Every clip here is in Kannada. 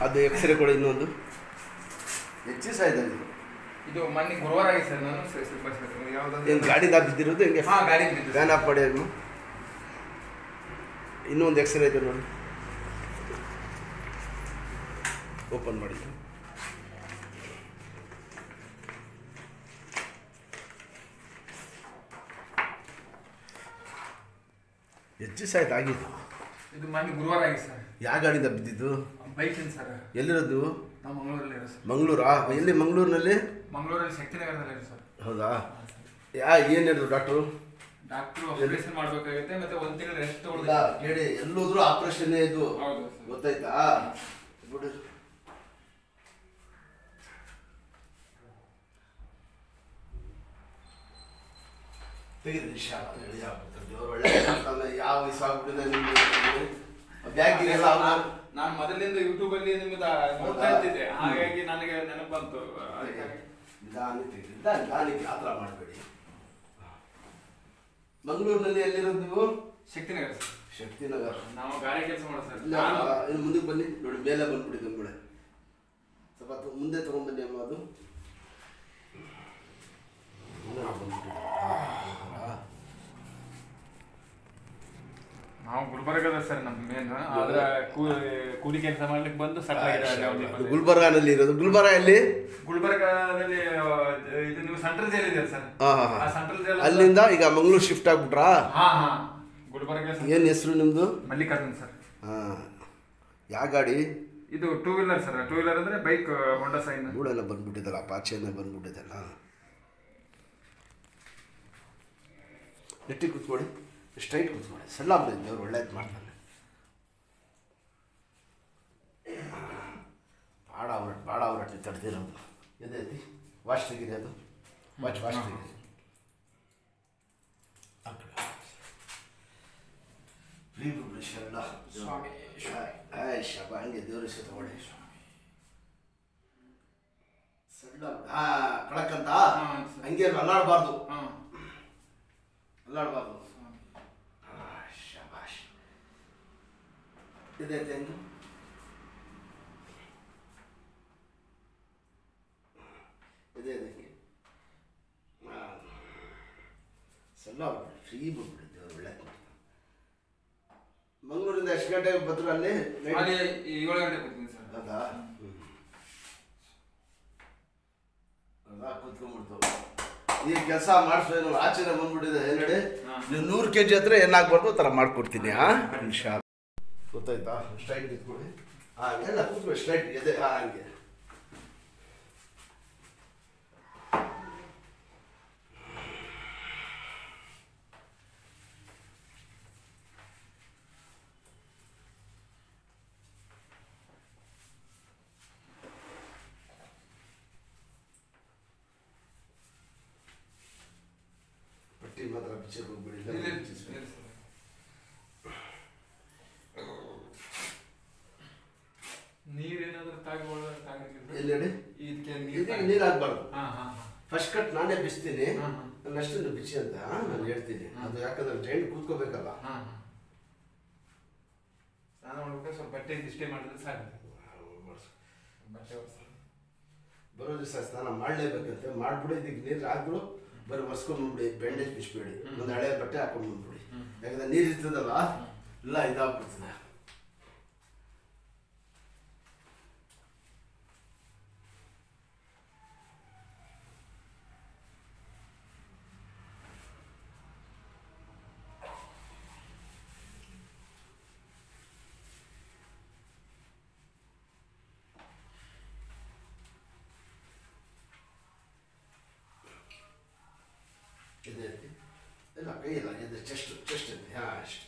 ಅದು ಎಕ್ಸ್ರೇ ಕೊಡಿ ಇನ್ನೊಂದು ಹೆಚ್ಚು ಸಾಯ್ದಲ್ಲಿ ಇದು ಮೊನ್ನೆ ಗುರುವಾರ ಆಗಿದೆ ಸರ್ ನಾನು ಸ- ಸ- ಬಸ್- ಯಾವ್ದಾದ್ರು ಏನು ಗಾಡಿದಾಗ ಬಿದ್ದಿರೋದು ಹೆಂಗೆ ಹಾ ಗಾಡಿ ಬಿದ್ದಿದೆ ಫ್ಯಾನ್ ಆಫ್ ಮಾಡಿ ಅದನ್ನು ಇನ್ನೊಂದು ಎಕ್ಸ್ರೇ ಇದೆ ನೋಡಿ ಓಪನ್ ಮಾಡಿ ಹೆಚ್ಚು ಸಾಯ್ತು ಆಗಿದ್ದು ಇದು ಮೊನ್ನೆ ಗುರುವಾರ ಆಗಿದೆ ಸರ್ ಯಾವ ಗಾಡಿಯಿಂದ ಬಿದ್ದಿದ್ದು ಬೈಕ್ ಏನು ಸರ್ ಎಲ್ಲಿರೋದು ನಾವು ಮಂಗಳೂರಲ್ಲಿ ಇರೋ ಸರ್ ಮಂಗಳೂರಾ ಎಲ್ಲಿ ಮಂಗಳೂರಿನಲ್ಲಿ ಮಂಗಳೂರಲ್ಲಿ ಶಕ್ತಿನಗರದಲ್ಲಿ ಇರೋ ಸರ್ ಹೌದಾ ಯಾ ಏನು ಹೇಳಿದ್ರು ಡಾಕ್ಟ್ರು ಡಾಕ್ಟ್ರು ಆಪರೇಷನ್ ಮಾಡ್ಬೇಕಾಗುತ್ತೆ ಮತ್ತೆ ಒಂದ್ ತಿಂಗಳು ರೆಸ್ಟ್ ಇಲ್ಲ ತಗೊಳ್ಳಿ ಕೇಳಿ ಎಲ್ಲೋದ್ರೂ ಆಪರೇಷನ್ ಇದು ಹೌದು ಸರ್. ಗೊತ್ತಾಯ್ತಾ ಬಿಡು ತೆಗೀರಿ ಶಾಲ ಹೇಳಿ ಆಗ್ಬಿಡ್ತಾರೆ ದೇವ್ರು ಒಳ್ಳೆ ಮಾಡ್ತಾನೆ. ಯಾವ ವಯಸ್ಸಾಗ್ಬಿಟ್ಟಿದೆ ನಿಮ್ಗೆ ಬ್ಯಾಗ್ ಎಲ್ಲ ಅವ್ರು ನಾನು ಮೊದಲಿಂದ ಯೂಟ್ಯೂಬ್ ಅಲ್ಲಿ ನಿಮ್ಮದ ನೋಡ್ತಾ ಇರ್ತಿದ್ದೆ ಹಾಗಾಗಿ ನನಗೆ ನೆನಪು ಬಂತು ಅದಕ್ಕಾಗಿ ನಿಧಾನಕ್ಕೆ ತೆಗೀರಿ. ನಿಧಾನ ನಿಧಾನಕ್ಕೆ ಆ ಥರ ಮಾಡಬೇಡಿ ಮಂಗಳೂರಿನಲ್ಲಿ ಎಲ್ಲಿರೋದು ನೀವು ಶಕ್ತಿನಗರ ಸರ್ ಶಕ್ತಿನಗರ ನಾವು ಗಾಡಿ ಕೆಲಸ ಮಾಡೋ ಸರ್ ಇಲ್ಲ ನಾನು ಇನ್ನು ಮುಂದಕ್ಕೆ ಬನ್ನಿ ನೋಡಿ ಮೇಲೆ ಬಂದ್ಬಿಡಿ ಗಂಗುಳೆ ಸ್ವಲ್ಪ ತು- ಮುಂದೆ ತಗೊಂಡ್ಬನ್ನಿ ಅಮ್ಮ ಅದು ಮುಂದೆ ಬಂದ್ಬಿಡಿ. ಆ, ನಾವು ಗುಲ್ಬರ್ಗದ ಸರ್ ನಮ್ಮ ಮೇನ್ ಆದ್ರೆ ಕೂ- ಕೂಲಿ ಕೆಲಸ ಮಾಡ್ಲಿಕ್ಕೆ ಬಂದು ಸೆಟ್ಲ್ ಆಗಿದೆ ಅಲ್ಲಿ ಅದು ಅವ್ರಿಗೆ. ಗುಲ್ಬರ್ಗಾನಲ್ಲಿ ಇರೋದು ಗುಲ್ಬರ್ಗ ಎಲ್ಲಿ ಗುಲ್ಬರ್ಗದಲ್ಲಿ ಆ, ಇದು ನೀವು ಸೆಂಟ್ರಲ್ ಜೈಲ್ ಇದೆ ಸರ್ ಹಾ ಹಾ ಆ ಹಾ ಸೆಂಟ್ರಲ್ ಜೈಲ್ ಅಲ್ಲಿಂದ ಈಗ ಮಂಗಳೂರು ಶಿಫ್ಟ್ ಆಗ್ಬಿಟ್ರಾ ಹಾ ಹಾ ಗುಲ್ಬರ್ಗ ಸರ್ ಏನು ಹೆಸರು ನಿಮ್ಮದು ಮಲ್ಲಿಕಾರ್ಜುನ್ ಸರ್ ಹಾಂ ಯಾವ ಗಾಡಿ ಇದು two wheeler sir two wheeler ಅಂದ್ರೆ ಬೈಕ್ ಹೊಂಡಾ ಸೈನ್ ಗೂಡೆಲ್ಲ ಬಂದ್ಬಿಟ್ಟಿದ್ದಲ್ಲ ಅಪಾಚೆನ ಬಂದ್ಬಿಟ್ಟಿದ್ದಲ್ಲ ನೆಟ್ಟಿಗೆ ಕೂತ್ಕೊಳ್ಳಿ ಸ್ಟ್ರೈಟ್ ಕೂತ್ಕೊಳ್ಳಿ ಸಣ್ಣ ಬಿಡಿ ದೇವ್ರು ಒಳ್ಳೇದು ಮಾಡ್ತಾನೆ ಭಾಳ ಅವ್ರ ಭಾಳ ಅವ್ರಟ್ಟಿ ತಡೆದಿರೋದು ಎದೈತಿ ವಾಶ್ ತೆಗೀರಿ ಅದು ವಾಚ್ ವಾಶ್ ತೆಗೀರಿ ಆ ಕಡೆ. ಫ್ರೀ ಬಿಡ್ಬಿಡಿ ಶರಣ ಸ್ವಾಮಿ, ಆಯ್ ಶಬ ಹಂಗೆ ದೇವ್ರ ಹೆಸರು ತಗೊಳ್ಳಿ ಸಣ್ಣ ಹಾ ಕಳಕಂತ ಹಾ, ಸರ್. ಹಂಗೆ ಅಲ್ಲಾಡಬಾರ್ದು ಹಾ ಅಲ್ಲಾಡಬಾರ್ದು ಶಬಾಷ್ ಇದೈತೆ ಹೆಂಗೆ ಇದೆ ಇದೆ ಹಿಂಗೆ ಸಣ್ಣ ಫ್ರೀ ಬಿಟ್ಬಿಡಿ ದೇವ್ರು ಒಳ್ಳೇದು ಮಾಡ್ತಾನೆ ಮಂಗಳೂರಿಂದ ಎಷ್ಟು ಗಂಟೆಗೆ ಬಂದ್ರು ಅಲ್ಲಿ ಅಲ್ಲಿ ಏಳು ಗಂಟೆ ಕೂತೀನಿ ಸರ್ ಹೌದಾ ಹೌದಾ ಕೂತ್ಕೊಂಡ್ಬಿಡ್ತು ಈ ಕೆಲಸ ಮಾಡಿಸೋನು ಆಚೆನೆ ಬಂದ್ಬಿಟ್ಟಿದೆ ಏನ್ ಹೇಳಿ ಹಾ. ನೀವು ನೂರು ಕೆ ಜಿ ಹತ್ರ ಏನಾಗ್ಬಾರ್ದು ಆ ಥರ ಮಾಡ್ಕೊಡ್ತೀನಿ ಹಾ ನಿಮಿಷ ಗೊತ್ತಾಯ್ತಾ ಸ್ಟ್ರೈಟ್ ನಿಂತ್ಕೊಳ್ಳಿ ಹಾಂ ಎಲ್ಲ ಕೂತ್ಕೊಳ್ಳಿ ಸ್ಟ್ರೈಟ್ ಎದೆ ಹಾಂ ಹಂಗೆ ಪಟ್ಟಿ ಮಾತ್ರ ಬಿಚ್ಚಕ್ಕೆ ಹೋಗ್ಬಿಡಿ ಇಲ್ಲ ಇಲ್ಲಿ- ಬಿಚ್ಚಿಸ್ಬೇಡಿ. ಇಲ್ಲಿ ಸರ್. ನೀರೇನಾದ್ರೂ ತಾಗಿ ಒಳಗೆ ತಾಗಿರ್ಲಿಲ್ಲ? ಎಲ್ಲಿ ಹೇಳಿ ಇದಕ್ಕೆ ನೀರು ಇದಕ್ಕೆ ತಾಗಿ- ನೀರು ಹಾಕ್ಬಾರ್ದು ಹಾ ಹಾ ಹಾ. ಫಸ್ಟ್ ಕಟ್ ನಾನೇ ಬಿಸ್ತೀನಿ ಹಾ, ಹಾ. ನನ್ನ ಅಷ್ಟನ್ನು ಬಿಚ್ಚಿ ಅಂತ ನಾನು ಹೇಳ್ತೀನಿ ಹಾ. ಅದು ಯಾಕಂದ್ರೆ ಟ್ರೈನ್ ಕೂತ್ಕೋಬೇಕಲ್ಲ ಹಾ ಹಾ. ಸ್ನಾನ ಮಾಡ್ಬೇಕಾದ್ರೆ ಸ್ವಲ್ಪ ಬಟ್ಟೆ ಇಷ್ಟೇ ಮಾಡಿದ್ರೆ ಸಾಕು ಬಟ್ಟೆ ಒರ್ಸಿ. ಬರೋ ದಿವಸ ಸ್ನಾನ ಮಾಡಲೇಬೇಕಂತೆ ಮಾಡ್ಬಿಡಿ ಇದಕ್ಕೆ ನೀರು ಹಾಕ್ಬಿಡು ಬರೀ ಒರ್ಸ್ಕೊಂಡ್ಬಿಡಿ ಬ್ಯಾಂಡೇಜ್ ಬಿಚ್ಬೇಡಿ ಹ್ಮ್. ಒಂದು ಹಳೆ ಬಟ್ಟೆ ಹಾಕೊಂಡ್ಬಿಡ್ಬಿಡಿ ಹ್ಮ್. ಯಾಕಂದ್ರೆ ನೀರು ಇರ್ತದಲ್ಲ ಎಲ್ಲ ಇದಾಗ್ಬಿಡ್ತದೆ ಇದೆ ಇಲ್ಲ ಕೈ ಇಲ್ಲ ಇದು ಚೆಸ್ಟ್ ಚೆಸ್ಟ್ ಇದೆ ಹಾಂ ಅಷ್ಟೇ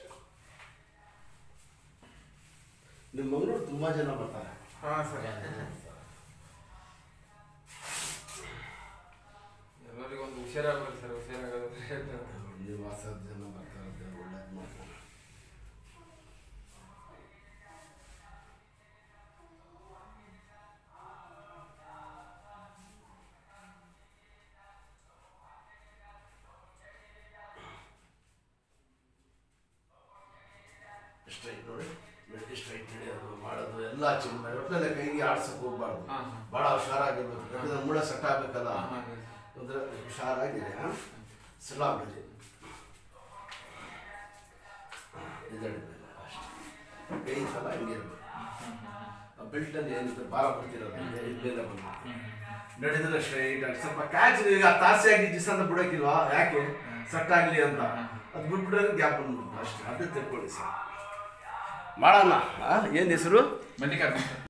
ನಿಮ್ಮ ಮಂಗಳೂರು ತುಂಬ ಜನ ಬರ್ತಾರೆ ಹಾ ಸರ್ ಎಲ್ಲರಿಗೂ ಒಂದು ಹುಷಾರಾಗಬೇಕು ಸರ್ ಹುಷಾರಾಗೋದ್ರೆ ಈ ವಾಸ ಜನ ಬರ್ತಾರೆ ದೇವ್ರು ಒಳ್ಳೇದು ಮಾಡ್ತಾರೆ ಸ್ಟ್ರೈಟ್ ನೋಡಿ ಬೆಳಗ್ಗೆ ಸ್ಟ್ರೈಟ್ ನಡೆಯೋದು ಮಾಡೋದು ಎಲ್ಲ ಚಿನ್ನ ಒಟ್ಟಿನಲ್ಲಿ ಕೈಗೆ ಆಡ್ಸಕ್ಕೆ ಹೋಗ್ಬಾರ್ದು ಹಾ, ಹಾ. ಭಾಳ ಹುಷಾರಾಗಿರ್ಬೇಕು ಯಾಕಂದ್ರೆ ಮೂಳೆ ಸೆಟ್ ಆಗಬೇಕಲ್ಲ ಹಾ, ಹಾ, ಹಾ. ಅಂದ್ರೆ ಹುಷಾರಾಗಿದೆ ಸಲ ಆಗಲಿ ಇದಳಿಲ್ಲ ಅಷ್ಟೇ ಕೈ ಸಲ ಹಿಂಗೆ ಇರಬೇಕು ಆ ಬೆಲ್ಟಲ್ಲಿ ಏನಿದೆ ಭಾರ ಬರ್ತಿರೋದು ಇಲ್ಲಿಂದ ಬಂದು ನಡೆದ್ರೆ ಸ್ಟ್ರೈಟ್ ಆಗಿ ಸ್ವಲ್ಪ ಕ್ಯಾಚ್ ಈಗ ತಾಸೆ ಆಗಿ ದಿವಸ ಅಂತ ಬಿಡೋಕಿಲ್ವಾ ಯಾಕೆ ಸೆಟ್ ಆಗಲಿ ಅಂತ ಅದು ಬಿಟ್ಬಿಟ್ರೆ ಗ್ಯಾಪ್ ಬಂದ್ಬಿಟ್ಟು ಅಷ್ಟೇ ಅದೇ ತಿಳ್ಕೊಳ್ಳಿ ಸರ್ ಮಾಡೋಣ ಏನು ಹೆಸರು ಮಲ್ಲಿಕಾರ್ಜುನ್ ಸರ್